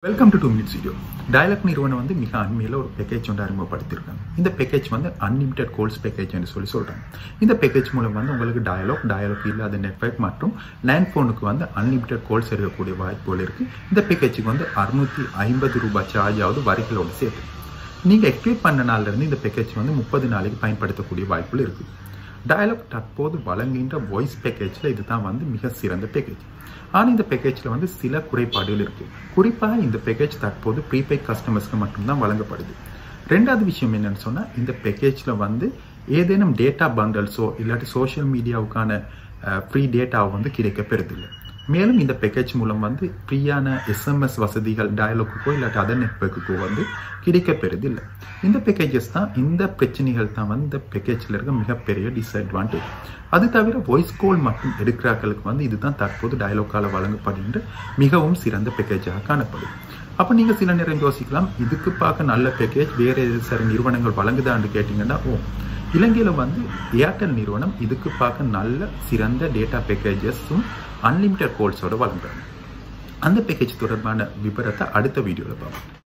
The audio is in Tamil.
welcome to two minutes video Dialog நிறுவனம் வந்து மிக அண்மையில் ஒரு பேக்கேஜ் ஒன்று அறிமுகப்படுத்தியிருக்காங்க இந்த பேக்கேஜ் வந்து அன்லிமிட்டெட் கோல்ஸ் பேக்கேஜ் என்று சொல்லி சொல்கிறாங்க இந்த பேக்கேஜ் மூலம் வந்து உங்களுக்கு டயலாக் டயலாக் இல்லாத நெட்ஒர்க் மற்றும் லேண்ட் ஃபோனுக்கு வந்து அன்லிமிட்டெட் கோல்ஸ் எடுக்கக்கூடிய வாய்ப்புகள் இருக்குது இந்த பேக்கேஜுக்கு வந்து அறுநூற்றி ஐம்பது ரூபாய் சார்ஜாவது வரிகளோடு சேர்த்து நீங்கள் ஆக்டிவேட் பண்ண நாள்லேருந்து இந்த பேக்கேஜ் வந்து முப்பது நாளைக்கு பயன்படுத்தக்கூடிய வாய்ப்புகள் இருக்குது டயலாக் தற்போது வழங்குகின்ற வாய்ஸ் பேக்கேஜில் இதுதான் வந்து மிக சிறந்த பேக்கேஜ் ஆனால் இந்த பேக்கேஜில் வந்து சில குறைபாடுகள் இருக்குது குறிப்பாக இந்த பேக்கேஜ் தற்போது ப்ரீபெய்ட் கஸ்டமர்ஸ்க்கு மட்டும்தான் வழங்கப்படுது ரெண்டாவது விஷயம் என்னன்னு சொன்னால் இந்த பேக்கேஜில் வந்து ஏதேனும் டேட்டா பண்டல்ஸோ இல்லாட்டி சோஷியல் மீடியாவுக்கான ஃப்ரீ டேட்டாவை வந்து கிடைக்கப்பெறுதில்லை மேலும் இந்த பேக்கேஜ் மூலம் வந்து ஃப்ரீயான எஸ்எம்எஸ் வசதிகள் டயலாக்குக்கோ இல்லாட்டி அதர் நெட்ஒர்க்குக்கோ வந்து கிடைக்கப்பெறுதில்லை இந்த பேக்கேஜஸ் தான் இந்த பிரச்சனைகள் தான் வந்து இந்த பேக்கேஜில் இருக்க மிகப்பெரிய டிஸ்அட்வான்டேஜ் அது தவிர வாய்ஸ் கால் மற்றும் எடுக்கிறாக்களுக்கு வந்து இதுதான் தற்போது டயலாக்கால் வழங்கப்படுகின்ற மிகவும் சிறந்த பேக்கேஜாக காணப்படுது அப்போ நீங்கள் சில நேரம் யோசிக்கலாம் இதுக்கு பார்க்க நல்ல பேக்கேஜ் வேறு சில நிறுவனங்கள் வழங்குதான்னு கேட்டிங்கன்னா ஓ இலங்கையில் வந்து ஏர்டெல் நிறுவனம் இதுக்கு பார்க்க நல்ல சிறந்த டேட்டா பேக்கேஜஸும் அன்லிமிட்டட் கோல்ஸோட வழங்குறாங்க அந்த பேக்கேஜ் தொடர்பான விவரத்தை அடுத்த வீடியோவில் பார்ப்போம்